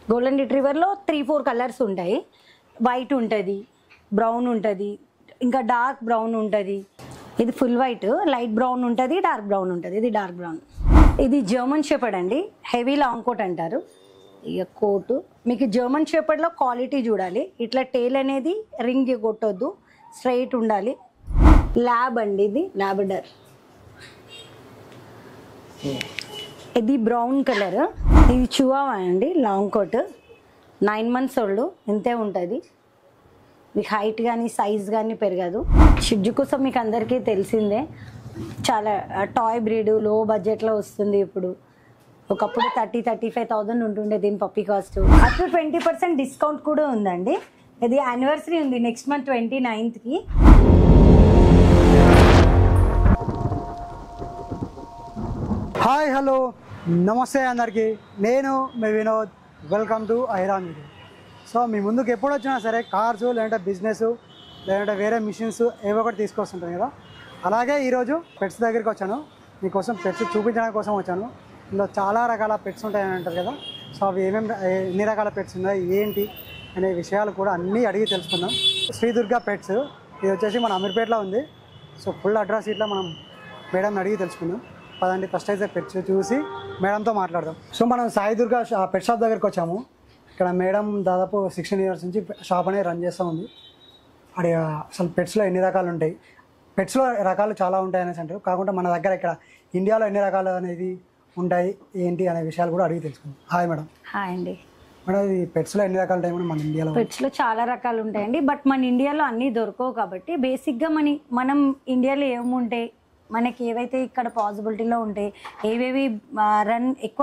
Golden రిట్రీవర్లో three four colours ఉంటాయి white ఉంటుంది బ్రౌన్ ఉంటుంది ఇంకా డార్క్ బ్రౌన్ ఉంటుంది ఇది ఫుల్ వైట్ లైట్ బ్రౌన్ ఉంటుంది డార్క్ బ్రౌన్ ఉంటుంది ఇది డార్క్ బ్రౌన్ ఇది జర్మన్ షెపర్డ్ అండి హెవీ లాంగ్ కోట్ అంటారు ఇక కోటు మీకు జర్మన్ షెపర్డ్లో క్వాలిటీ చూడాలి ఇట్లా టేల్ అనేది రింగ్ కొట్టొద్దు స్ట్రైట్ ఉండాలి ల్యాబ్ అండి ఇది ల్యాబడర్ ఇది బ్రౌన్ కలర్ ఇది చువావా అండి long coat nine months old ఇంతే ఉంటుంది మీకు హైట్ కానీ సైజ్ కానీ పెరగదు షిడ్జు కోసం మీకు అందరికీ తెలిసిందే చాలా టాయ్ బ్రీడ్ లో బడ్జెట్లో వస్తుంది ఇప్పుడు ఒకప్పుడు థర్టీ థర్టీ ఫైవ్ థౌజండ్ ఉంటుండే దీని puppy cost up to twenty percent discount కూడా ఉందండి ఇది యానివర్సరీ ఉంది నెక్స్ట్ మంత్ ట్వంటీ నైన్త్కి హాయ్ హలో నమస్తే అందరికీ నేను మీ వినోద్ వెల్కమ్ టు ఐరాన్ వీడియో సో మీ ముందుకు ఎప్పుడు వచ్చినా సరే కార్స్ లేదంటే బిజినెస్ లేదంటే వేరే మిషన్స్ ఏవో ఒకటి తీసుకొస్తుంటాను కదా అలాగే ఈరోజు పెట్స్ దగ్గరికి వచ్చాను మీకోసం పెట్స్ చూపించడం కోసం వచ్చాను ఇందులో చాలా రకాల పెట్స్ ఉంటాయని అంటారు కదా సో అవి ఏమేమి ఎన్ని రకాల పెట్స్ ఉన్నాయి ఏంటి అనే విషయాలు కూడా అన్నీ అడిగి తెలుసుకుందాం శ్రీ దుర్గా పెట్స్ ఇది వచ్చేసి మన అమీర్పేటలో ఉంది సో ఫుల్ అడ్రస్ ఇట్లా మనం మేడంని అడిగి తెలుసుకుందాం పదండి ఫస్ట్ అయితే పెట్స్ చూసి మేడంతో మాట్లాడదాం సో మనం సాయి దుర్గా షా- పెట్ షాప్ దగ్గరికి వచ్చాము ఇక్కడ మేడం దాదాపు సిక్స్టీన్ ఇయర్స్ నుంచి షాప్ అనేది రన్ చేస్తూ ఉంది అది అసలు పెట్స్లో ఎన్ని రకాలు ఉంటాయి పెట్స్లో రకాలు చాలా ఉంటాయి అనేసి అంటారు కాకుండా మన దగ్గర ఇక్కడ ఇండియాలో ఎన్ని రకాలు అనేది ఉంటాయి ఏంటి అనే విషయాలు కూడా అడిగి తెలుసుకుందాం హాయ్ మేడం హాయ్ అండి మేడం ఇది పెట్స్లో ఎన్ని రకాలు ఉంటాయి మేడం మన ఇండియాలో పెట్స్లో చాలా రకాలు ఉంటాయండి బట్ మన ఇండియాలో అన్నీ దొరకవు కాబట్టి బేసిక్గా మన మనం ఇండియాలో ఏముంటాయి మనకి ఏవైతే ఇక్కడ పాసిబిలిటీలో ఉంటాయి ఏవేవి రన్ ఎక్కువ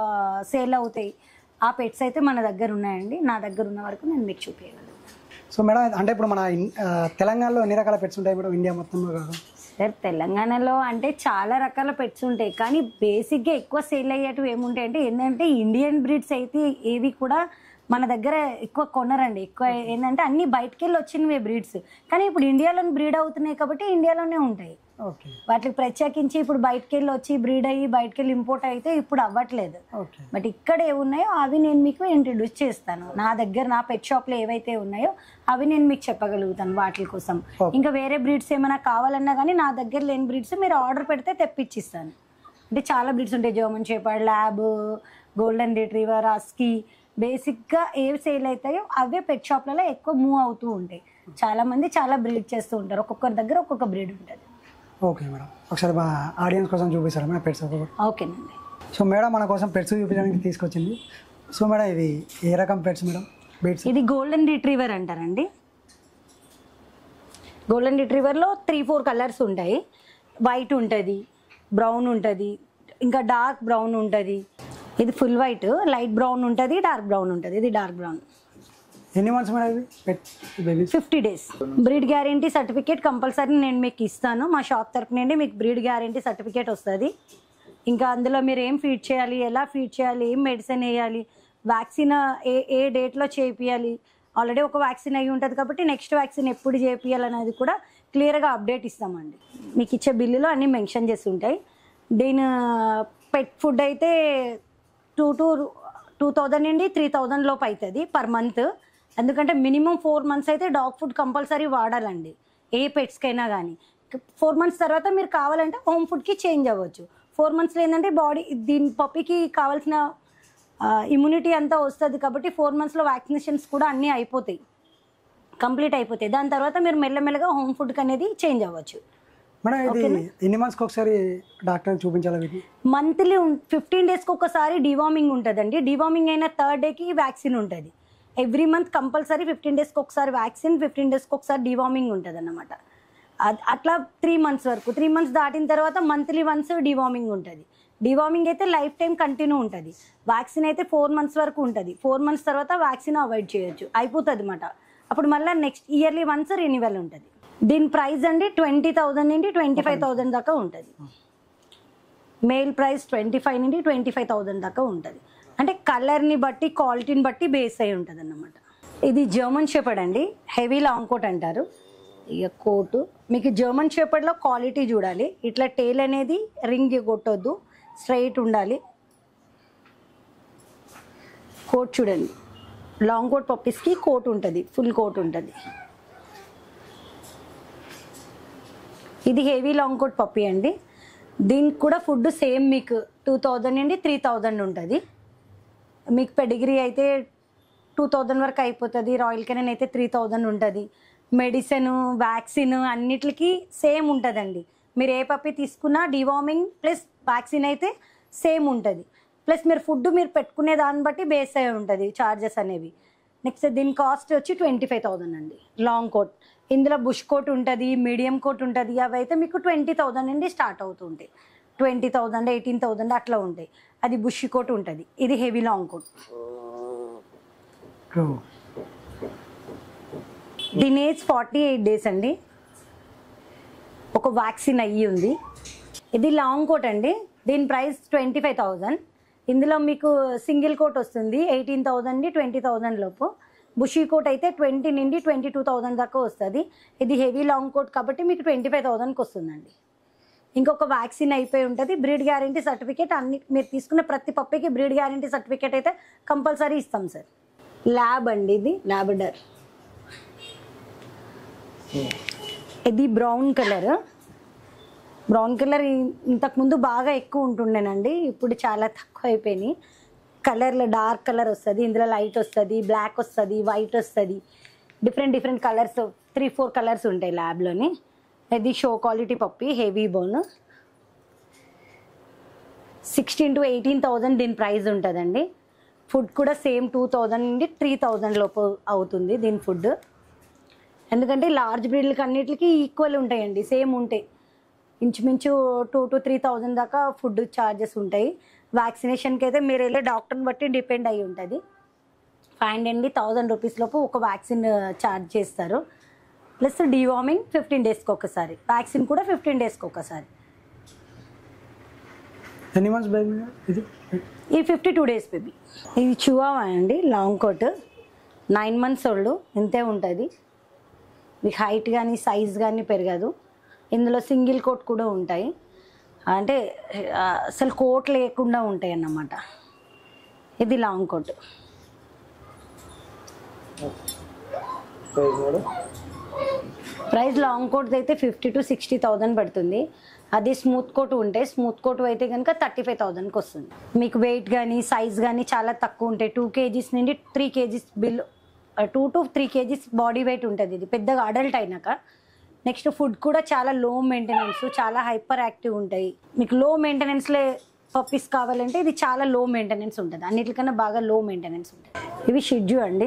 సేల్ అవుతాయి ఆ పెట్స్ అయితే మన దగ్గర ఉన్నాయండి నా దగ్గర ఉన్న వరకు నేను మీకు చూపించగలను సో మేడం అంటే ఇప్పుడు మన ఇన్- ఆ, తెలంగాణలో ఎన్ని రకాల పెట్స్ ఉంటాయి మేడం ఇండియా మొత్తంలో కాదు సార్ తెలంగాణలో అంటే చాలా రకాల పెట్స్ ఉంటాయి కానీ బేసిక్గా ఎక్కువ సేల్ అయ్యేటివి ఏముంటాయి అంటే ఏంటంటే ఇండియన్ బ్రీడ్స్ అయితే ఏవి కూడా మన దగ్గర ఎక్కువ కొనరండి ఎక్కువ ఏంటంటే అన్ని బయటకు వెళ్ళి వచ్చినవే బ్రీడ్స్ కానీ ఇప్పుడు ఇండియాలోనే బ్రీడ్ అవుతున్నాయి కాబట్టి ఇండియాలోనే ఉంటాయి ఓకే వాటికి ప్రత్యేకించి ఇప్పుడు బయటకు వెళ్ళి వచ్చి బ్రీడ్ అయ్యి బయటకు వెళ్ళి ఇంపోర్ట్ అయితే ఇప్పుడు అవ్వట్లేదు ఓకే బట్ ఇక్కడ ఏమున్నాయో అవి నేను మీకు ఇంట్రడ్యూస్ చేస్తాను నా దగ్గర నా పెట్ షాప్లో ఏవైతే ఉన్నాయో అవి నేను మీకు చెప్పగలుగుతాను వాటి కోసం Okay. ఇంకా వేరే బ్రీడ్స్ ఏమైనా కావాలన్నా కానీ నా దగ్గర లేని బ్రీడ్స్ మీరు ఆర్డర్ పెడితే తెప్పించిస్తాను అంటే చాలా బ్రీడ్స్ ఉంటాయి German shepherd lab golden retriever husky బేసిక్గా ఏవి సేల్ అవుతాయో అవే పెట్ షాప్లలో ఎక్కువ మూవ్ అవుతూ ఉంటాయి చాలా మంది చాలా బ్రీడ్ చేస్తూ ఉంటారు ఒక్కొక్కరి దగ్గర ఒక్కొక్క బ్రీడ్ ఉంటుంది ఓకే మేడం ఒకసారి మా ఆడియన్స్ కోసం చూపిస్తారా మేడం పెట్స్ ఒక్కొక్కటి ఓకేనండి సో మేడం మన కోసం పెట్స్ చూపించడానికి తీసుకొచ్చింది సో మేడం ఇది ఏ రకం పెట్స్ మేడం బీట్స్ ఇది గోల్డెన్ రిట్రీవర్ అంటారండి గోల్డెన్ రిట్రీవర్లో త్రీ ఫోర్ కలర్స్ ఉంటాయి వైట్ ఉంటుంది బ్రౌన్ ఉంటుంది ఇంకా డార్క్ బ్రౌన్ ఉంటుంది ఇది ఫుల్ వైట్ లైట్ బ్రౌన్ ఉంటుంది డార్క్ బ్రౌన్ ఉంటుంది ఇది డార్క్ బ్రౌన్ ఎన్ని మంత్స్ మేడం ఇది pet babies fifty days breed guarantee certificate compulsory నేను మీకు ఇస్తాను మా షాప్ తరపు నుండి మీకు బ్రీడ్ గ్యారంటీ సర్టిఫికేట్ వస్తుంది ఇంకా అందులో మీరు ఏం ఫీడ్ చేయాలి ఎలా ఫీడ్ చేయాలి ఏం మెడిసిన్ వేయాలి వ్యాక్సిన్ ఏ ఏ డేట్లో చేపియాలి ఆల్రెడీ ఒక వ్యాక్సిన్ అయి ఉంటుంది కాబట్టి నెక్స్ట్ వ్యాక్సిన్ ఎప్పుడు చేపియాలి అనేది కూడా క్లియర్గా అప్డేట్ ఇస్తామండి మీకు ఇచ్చే బిల్లులో అన్నీ మెన్షన్ చేసి ఉంటాయి దీని పెట్ ఫుడ్ అయితే టూ టూ టూ థౌజండ్ నుండి త్రీ థౌజండ్ లోపు అవుతుంది పర్ మంత్ ఎందుకంటే మినిమం ఫోర్ మంత్స్ అయితే డాగ్ ఫుడ్ కంపల్సరీ వాడాలండి ఏ పెట్స్కైనా కానీ ఫోర్ మంత్స్ తర్వాత మీరు కావాలంటే హోమ్ ఫుడ్కి చేంజ్ అవ్వచ్చు ఫోర్ మంత్స్లో ఏంటంటే బాడీ దీని పప్పికి కావాల్సిన ఇమ్యూనిటీ అంతా వస్తుంది కాబట్టి ఫోర్ మంత్స్లో వ్యాక్సినేషన్స్ కూడా అన్నీ అయిపోతాయి కంప్లీట్ అయిపోతాయి దాని తర్వాత మీరు మెల్లమెల్లగా హోమ్ ఫుడ్కి అనేది చేంజ్ అవ్వచ్చు మేడం ఇది ఎన్ని మంత్స్కి ఒకసారి డాక్టర్ చూపించాలి వీటిని మంత్లీ ఫిఫ్టీన్ డేస్కి ఒకసారి డివార్మింగ్ ఉంటుందండి డివార్మింగ్ అయిన థర్డ్ డేకి వ్యాక్సిన్ ఉంటుంది ఎవ్రీ మంత్ కంపల్సరీ ఫిఫ్టీన్ డేస్కి ఒకసారి వ్యాక్సిన్ ఫిఫ్టీన్ డేస్కి ఒకసారి డివార్మింగ్ ఉంటుంది అన్నమాట అద్- అట్లా త్రీ మంత్స్ వరకు త్రీ మంత్స్ దాటిన తర్వాత మంత్లీ వన్స్ డివార్మింగ్ ఉంటుంది డివార్మింగ్ అయితే లైఫ్ టైం కంటిన్యూ ఉంటుంది వ్యాక్సిన్ అయితే ఫోర్ మంత్స్ వరకు ఉంటుంది ఫోర్ మంత్స్ తర్వాత వ్యాక్సిన్ అవాయిడ్ చేయొచ్చు అయిపోతుంది అనమాట అప్పుడు మళ్ళీ నెక్స్ట్ ఇయర్లీ వన్స్ రెన్యువల్ ఉంటుంది దీని ప్రైస్ అండి ట్వంటీ థౌజండ్ నుండి ట్వంటీ ఫైవ్ థౌజండ్ దాకా ఉంటుంది మేల్ ప్రైస్ ట్వంటీ ఫైవ్ నుండి ట్వంటీ ఫైవ్ థౌజండ్ దాకా ఉంటుంది అంటే కలర్ని బట్టి క్వాలిటీని బట్టి బేస్ అయి ఉంటుంది అన్నమాట ఇది జర్మన్ షెపర్డ్ అండి హెవీ లాంగ్ కోట్ అంటారు ఇక కోటు మీకు జర్మన్ షెపర్డ్లో క్వాలిటీ చూడాలి ఇట్లా టేల్ అనేది రింగ్ కొట్టొద్దు స్ట్రైట్ ఉండాలి కోట్ చూడండి లాంగ్ కోట్ పప్పీస్కి కోట్ ఉంటుంది ఫుల్ కోట్ ఉంటుంది ఇది హెవీ లాంగ్ కోట్ పప్పీ అండి దీనికి కూడా ఫుడ్ సేమ్ మీకు టూ థౌజండ్ నుండి త్రీ థౌజండ్ ఉంటుంది మీకు పెడిగ్రీ అయితే టూ థౌజండ్ వరకు అయిపోతుంది రాయల్ కెనన్ అయితే త్రీ థౌజండ్ ఉంటుంది మెడిసిన్ వ్యాక్సిన్ అన్నిటికి సేమ్ ఉంటుందండి మీరు ఏ పప్పి తీసుకున్నా డివార్మింగ్ ప్లస్ వ్యాక్సిన్ అయితే సేమ్ ఉంటుంది ప్లస్ మీరు ఫుడ్ మీరు పెట్టుకునే దాన్ని బట్టి బేస్ అయి ఉంటుంది చార్జెస్ అనేవి నెక్స్ట్ దీని కాస్ట్ వచ్చి ట్వంటీ ఫైవ్ థౌజండ్ అండి లాంగ్ కోట్ ఇందులో బుష్ కోట్ ఉంటుంది మీడియం కోట్ ఉంటుంది అవి అయితే మీకు ట్వంటీ థౌజండ్ నుండి స్టార్ట్ అవుతుంటాయి ట్వంటీ థౌజండ్ ఎయిటీన్ థౌజండ్ అట్లా ఉంటాయి అది బుష్ కోట్ ఉంటుంది ఇది హెవీ లాంగ్ కోట్ ఓ. దీని ఏజ్ ఫార్టీ ఎయిట్ డేస్ అండి ఒక వ్యాక్సిన్ అయ్యి ఉంది ఇది లాంగ్ కోట్ అండి దీని ప్రైస్ ట్వంటీ ఫైవ్ థౌజండ్ ఇందులో మీకు సింగిల్ కోట్ వస్తుంది ఎయిటీన్ థౌజండ్ ట్వంటీ థౌజండ్ లోపు బుషీ కోట్ అయితే ట్వంటీ నుండి ట్వంటీ టూ థౌజండ్ దాకా వస్తుంది ఇది హెవీ లాంగ్ కోట్ కాబట్టి మీకు ట్వంటీ ఫైవ్ థౌజండ్కి వస్తుందండి ఇంకొక వ్యాక్సిన్ అయిపోయి ఉంటుంది బ్రీడ్ గ్యారంటీ సర్టిఫికేట్ అన్ని మీరు తీసుకున్న ప్రతి పప్పికి బ్రీడ్ గ్యారంటీ సర్టిఫికేట్ అయితే కంపల్సరీ ఇస్తాం సార్ ల్యాబ్ అండి ఇది ల్యాబడర్ ఇది బ్రౌన్ కలర్ బ్రౌన్ కలర్ ఇంతకుముందు బాగా ఎక్కువ ఉంటుండేనండి ఇప్పుడు చాలా తక్కువ అయిపోయినాయి కలర్లో డార్క్ కలర్ వస్తుంది ఇందులో లైట్ వస్తుంది బ్లాక్ వస్తుంది వైట్ వస్తుంది different different colours three four colours ఉంటాయి ల్యాబ్లోని ఇది show quality puppy heavy bone sixteen to eighteen thousand దీని ప్రైస్ ఉంటుందండి ఫుడ్ కూడా సేమ్ టూ థౌజండ్ నుండి త్రీ థౌజండ్ లోపు అవుతుంది దీని ఫుడ్ ఎందుకంటే లార్జ్ బ్రీడ్లకి అన్నిటికీ ఈక్వల్ ఉంటాయండి సేమ్ ఉంటాయి ఇంచుమించు టూ టు త్రీ థౌజండ్ దాకా ఫుడ్ ఛార్జెస్ ఉంటాయి వ్యాక్సినేషన్కి అయితే మీరు వెళ్ళే డాక్టర్ని బట్టి డిపెండ్ అయి ఉంటుంది ఫైవ్ హండ్రెడ్ థౌజండ్ రూపీస్ లోపు ఒక వ్యాక్సిన్ ఛార్జ్ చేస్తారు ప్లస్ డివార్మింగ్ ఫిఫ్టీన్ డేస్కి ఒకసారి వ్యాక్సిన్ కూడా ఫిఫ్టీన్ డేస్కి ఒకసారి ఎన్ని మంత్స్ బేబీ ఇది ఈ ఫిఫ్టీ టూ డేస్ బేబీ ఇది చువావా అండి long coat nine months old ఇంతే ఉంటుంది మీకు హైట్ కానీ సైజ్ కానీ పెరగదు ఇందులో సింగిల్ కోట్ కూడా ఉంటాయి అంటే ఆ, అసలు కోట్ లేకుండా ఉంటాయి అన్నమాట ఇది long coat price long coat అయితే ఫిఫ్టీ టు సిక్స్టీ థౌజండ్ పడుతుంది అది స్మూత్ కోట్ ఉంటే స్మూత్ కోట్ అయితే కనుక థర్టీ ఫైవ్ థౌజండ్కి వస్తుంది మీకు వెయిట్ కానీ సైజ్ కానీ చాలా తక్కువ ఉంటాయి టూ కేజీస్ నుండి త్రీ కేజీస్ బిల్ two to three kgs body weight ఉంటుంది ఇది పెద్దగా అడల్ట్ అయినాక నెక్స్ట్ ఫుడ్ కూడా చాలా లో మెయింటెనెన్స్ చాలా హైపర్ యాక్టివ్ ఉంటాయి మీకు లో మెయింటెనెన్స్లే పప్పీస్ కావాలంటే ఇది చాలా లో మెయింటెనెన్స్ ఉంటుంది అన్నిటికన్నా బాగా లో మెయింటెనెన్స్ ఉంటుంది ఇవి షిడ్జు అండి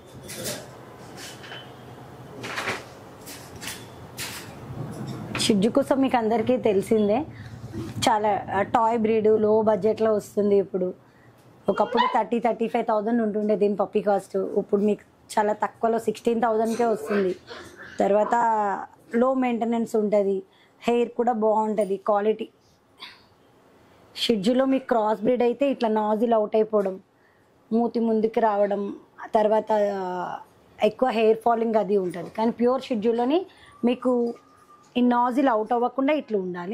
షిడ్జు కోసం మీకు అందరికీ తెలిసిందే చాలా టాయ్ బ్రీడ్ లో బడ్జెట్లో వస్తుంది ఇప్పుడు ఒకప్పుడు థర్టీ థర్టీ ఫైవ్ థౌజండ్ ఉంటుండే దీని పప్పీ కాస్ట్ ఇప్పుడు మీకు చాలా తక్కువలో సిక్స్టీన్ థౌజండ్కే వస్తుంది తర్వాత లో మెయింటెనెన్స్ ఉంటుంది హెయిర్ కూడా బాగుంటుంది క్వాలిటీ షిడ్జులో మీకు క్రాస్ బ్రీడ్ అయితే ఇట్లా నాజిల్ అవుట్ అయిపోవడం మూతి ముందుకు రావడం ఆ తర్వాత ఆ, ఎక్కువ హెయిర్ ఫాలింగ్ అది ఉంటుంది కానీ ప్యూర్ షెడ్యూల్లోని మీకు ఈ నాజిల్ అవుట్ అవ్వకుండా ఇట్లా ఉండాలి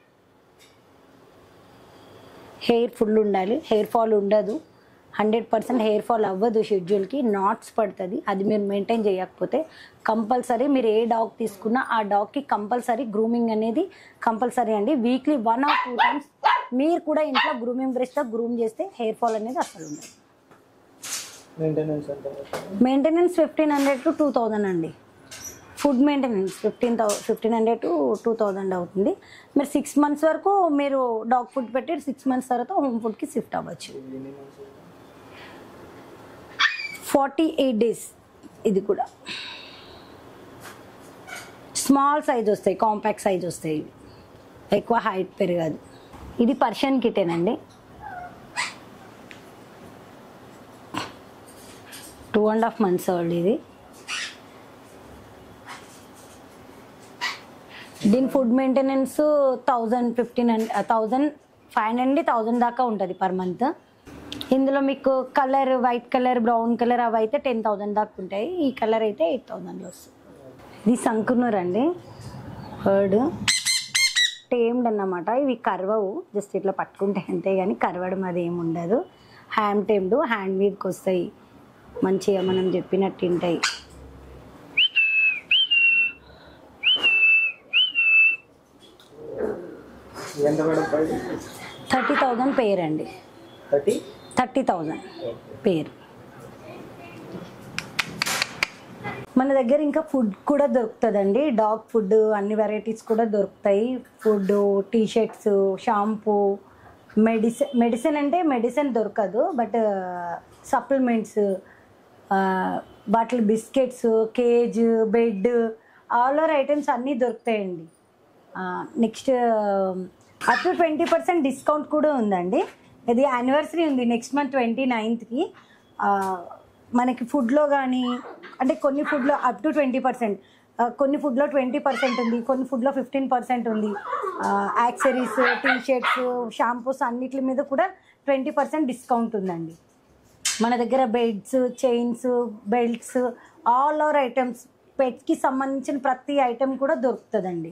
హెయిర్ ఫుల్ ఉండాలి హెయిర్ ఫాల్ ఉండదు హండ్రెడ్ పర్సెంట్ హెయిర్ ఫాల్ అవ్వదు షెడ్యూల్కి నాట్స్ పడుతుంది అది మీరు మెయింటైన్ చేయకపోతే కంపల్సరీ మీరు ఏ డాగ్ తీసుకున్నా ఆ డాగ్కి కంపల్సరీ గ్రూమింగ్ అనేది కంపల్సరీ అండి weekly one or two times మీరు కూడా ఇంట్లో గ్రూమింగ్ బ్రష్తో గ్రూమ్ చేస్తే హెయిర్ ఫాల్ అనేది అసలు ఉండదు మెయింటెనెన్స్ అంటే maintenance fifteen hundred to two thousand అండి food maintenance fifteen thou fifteen hundred to two thousand అవుతుంది మీరు సిక్స్ మంత్స్ వరకు మీరు డాగ్ ఫుడ్ పెట్టి సిక్స్ మంత్స్ తర్వాత హోమ్ ఫుడ్కి షిఫ్ట్ అవ్వచ్చు ఫార్టీ ఎయిట్ డేస్ ఇది కూడా స్మాల్ సైజ్ వస్తాయి కాంపాక్ట్ సైజ్ వస్తాయి ఇవి ఎక్కువ హైట్ పెరగదు ఇది పర్షియన్ కిటేనండి two and half months old ఇది దీని food maintenance thousand fifteen and thousand five hundred thousand దాకా ఉంటుంది పర్ మంత్ ఇందులో మీకు colour white colour brown colour అవి అయితే టెన్ థౌజండ్ దాకా ఉంటాయి ఈ కలర్ అయితే ఎయిట్ థౌజండ్లో వస్తుంది ఇది సంకునూర్ అండి హర్డ్ టేమ్డ్ అన్నమాట ఇవి కరవవు జస్ట్ ఇట్లా పట్టుకుంటే అంతే కానీ కరవడం అది ఏమి ఉండదు హ్యాండ్ టైమ్డ్ హ్యాండ్ మీదకి వస్తాయి మంచిగా మనం చెప్పినట్టు తింటాయి ఎంత madam price thirty thousand pair అండి థర్టీ థర్టీ థౌజండ్ పేర్ మన దగ్గర ఇంకా ఫుడ్ కూడా దొరుకుతుందండి డాగ్ ఫుడ్ అన్ని వెరైటీస్ కూడా దొరుకుతాయి food T shirts shampoo medicine medicine అంటే మెడిసిన్ దొరకదు but supplements bottle biscuits cage bed all over items అన్నీ దొరుకుతాయండి next up to twenty percent discount కూడా ఉందండి ఇది యానివర్సరీ ఉంది నెక్స్ట్ మంత్ ట్వంటీ నైన్త్కి మనకి ఫుడ్లో కానీ అంటే కొన్ని ఫుడ్లో అప్ టు ట్వంటీ పర్సెంట్ కొన్ని ఫుడ్లో ట్వంటీ పర్సెంట్ ఉంది కొన్ని ఫుడ్లో ఫిఫ్టీన్ పర్సెంట్ ఉంది యాక్సరీస్ టీ షర్ట్స్ షాంపూస్ అన్నిటి మీద కూడా ట్వంటీ పర్సెంట్ డిస్కౌంట్ ఉందండి మన దగ్గర beds chains belts all over items పెట్కి సంబంధించిన ప్రతి ఐటెం కూడా దొరుకుతుందండి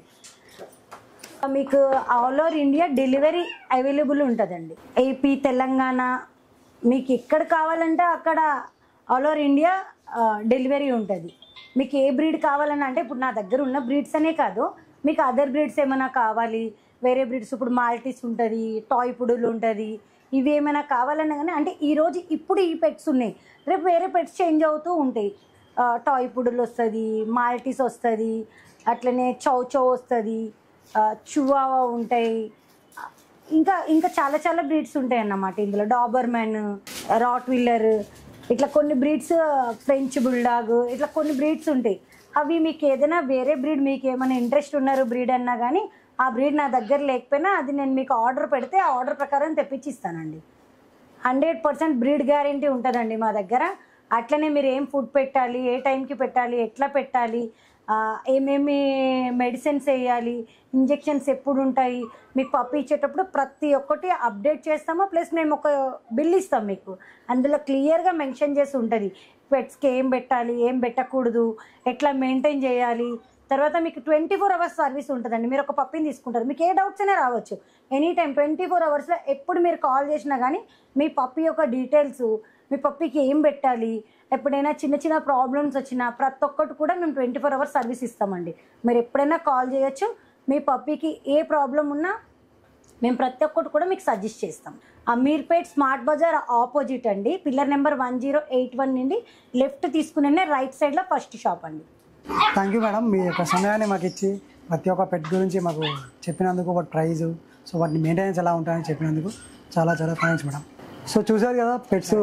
మీకు all over India delivery available ఉంటుందండి ఏపీ తెలంగాణ మీకు ఎక్కడ కావాలంటే అక్కడ ఆల్ ఓవర్ ఇండియా డెలివరీ ఉంటుంది మీకు ఏ బ్రీడ్ కావాలని అంటే ఇప్పుడు నా దగ్గర ఉన్న బ్రీడ్స్ అనే కాదు మీకు అదర్ బ్రీడ్స్ ఏమైనా కావాలి వేరే బ్రీడ్స్ ఇప్పుడు మాల్టీస్ ఉంటుంది టాయ్ పుడులు ఉంటుంది ఇవి ఏమైనా కావాలన్నా కానీ అంటే ఈరోజు ఇప్పుడు ఈ పెట్స్ ఉన్నాయి రేపు వేరే పెట్స్ చేంజ్ అవుతూ ఉంటాయి ఆ, టాయ్ పుడులు వస్తుంది మాల్టీస్ వస్తుంది అట్లనే చౌ చౌ వస్తుంది చువావా ఉంటాయి ఇంకా ఇంకా చాలా చాలా బ్రీడ్స్ ఉంటాయి అన్నమాట ఇందులో డాబర్మెన్ రాట్ విల్లర్ ఇట్లా కొన్ని బ్రీడ్స్ ఫ్రెంచ్ బుల్డాగ్ ఇట్లా కొన్ని బ్రీడ్స్ ఉంటాయి అవి మీకు ఏదైనా వేరే బ్రీడ్ మీకు ఏమైనా ఇంట్రెస్ట్ ఉన్నారు బ్రీడ్ అన్నా కానీ ఆ బ్రీడ్ నా దగ్గర లేకపోయినా అది నేను మీకు ఆర్డర్ పెడితే ఆ ఆర్డర్ ప్రకారం తెప్పించి ఇస్తానండి హండ్రెడ్ పర్సెంట్ బ్రీడ్ గ్యారంటీ ఉంటుందండి మా దగ్గర అట్లనే మీరు ఏం ఫుడ్ పెట్టాలి ఏ టైంకి పెట్టాలి ఎట్లా పెట్టాలి ఆ, ఏమేమి మెడిసిన్స్ వేయాలి ఇంజెక్షన్స్ ఎప్పుడు ఉంటాయి మీకు పప్పు ఇచ్చేటప్పుడు ప్రతి ఒక్కటి అప్డేట్ చేస్తాము ప్లస్ మేము ఒక బిల్ ఇస్తాం మీకు అందులో క్లియర్గా మెన్షన్ చేసి ఉంటుంది పెట్స్కి ఏం పెట్టాలి ఏం పెట్టకూడదు ఎట్లా మెయింటైన్ చేయాలి తర్వాత మీకు ట్వంటీ ఫోర్ అవర్స్ సర్వీస్ ఉంటుందండి మీరు ఒక పప్పిని తీసుకుంటారు మీకు ఏ డౌట్స్ అయినా రావచ్చు ఎనీ టైం ట్వంటీ ఫోర్ అవర్స్లో ఎప్పుడు మీరు కాల్ చేసినా కానీ మీ పప్పి యొక్క డీటెయిల్స్ మీ పప్పికి ఏం పెట్టాలి ఎప్పుడైనా చిన్న చిన్న ప్రాబ్లమ్స్ వచ్చినా ప్రతి ఒక్కటి కూడా మేము ట్వంటీ ఫోర్ అవర్స్ సర్వీస్ ఇస్తామండి మీరు ఎప్పుడైనా కాల్ చేయొచ్చు మీ పప్పికి ఏ ప్రాబ్లం ఉన్నా మేము ప్రతి ఒక్కటి కూడా మీకు సజెస్ట్ చేస్తాం అమీర్పేట్ స్మార్ట్ బజార్ ఆపోజిట్ అండి pillar number one zero eight one నుండి లెఫ్ట్ తీసుకునే రైట్ సైడ్లో ఫస్ట్ షాప్ అండి థ్యాంక్ యూ మేడం మీ యొక్క సమయాన్ని మాకు ఇచ్చి ప్రతి ఒక్క పెట్ గురించి మాకు చెప్పినందుకు వాటి ప్రైజు సో వాటిని మెయింటెనెన్స్ ఎలా ఉంటాయని చెప్పినందుకు చాలా చాలా థ్యాంక్స్ మేడం సో చూసారు కదా పెట్స్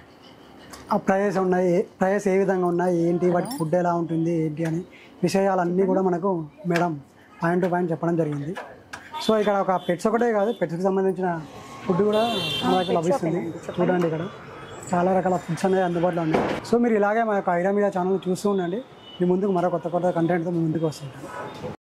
ఆ ప్రైజెస్ ఉన్నాయి ప్రైజెస్ ఏ విధంగా ఉన్నాయి ఏంటి వాటి ఫుడ్ ఎలా ఉంటుంది ఏంటి అని విషయాలన్నీ కూడా మనకు మేడం పాయింట్ టు పాయింట్ చెప్పడం జరిగింది సో ఇక్కడ ఒక పెట్స్ ఒకటే కాదు పెట్స్కి సంబంధించిన ఫుడ్ కూడా మనకు లభిస్తుంది చూడండి ఇక్కడ చాలా రకాల ఫుడ్స్ అనేవి అందుబాటులో ఉన్నాయి సో మీరు ఇలాగే మా యొక్క ఐరా మీడియా ఛానల్ చూస్తూ ఉండండి మీ ముందుకు మరో కొత్త కొత్త కంటెంట్తో మీ ముందుకు వస్తుంటాను